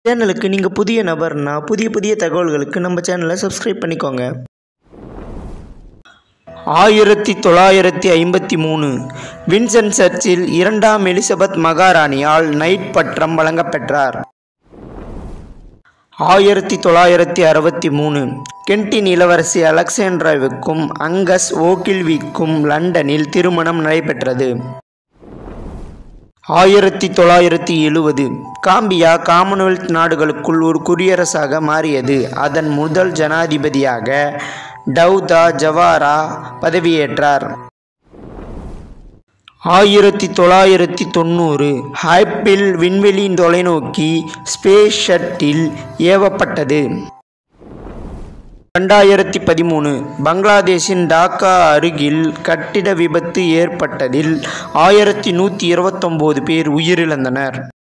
சேனலுக்கு நீங்கள் புதிய நபர்னா புதிய புதிய தகவல்களுக்கு நம்ம சேனலை சப்ஸ்கிரைப் பண்ணிக்கோங்க ஆயிரத்தி தொள்ளாயிரத்தி ஐம்பத்தி மூணு வின்சென்ட் சர்ச்சில் இரண்டாம் எலிசபெத் மகாராணியால் நைட் பட்டம் வழங்கப்பெற்றார் ஆயிரத்தி தொள்ளாயிரத்தி அறுபத்தி மூணு கென்டின் இளவரசி அலெக்சாண்ட்ராவுக்கும் அங்கஸ் ஓகில்விக்கும் லண்டனில் திருமணம் நடைபெற்றது ஆயிரத்தி தொள்ளாயிரத்தி எழுவது காம்பியா காமன்வெல்த் நாடுகளுக்குள் ஒரு குடியரசாக மாறியது அதன் முதல் ஜனாதிபதியாக டவுதா ஜவாரா பதவியேற்றார் ஆயிரத்தி தொள்ளாயிரத்தி தொண்ணூறு ஹைப்பில் விண்வெளி தொலைநோக்கி ஸ்பேஸ் ஷட்டில் ஏவப்பட்டது ரெண்டாயிரத்தி பதிமூணு பங்களாதேஷின் டாக்கா அருகில் கட்டிட விபத்து ஏற்பட்டதில் ஆயிரத்தி நூற்றி இருபத்தொம்போது பேர் உயிரிழந்தனர்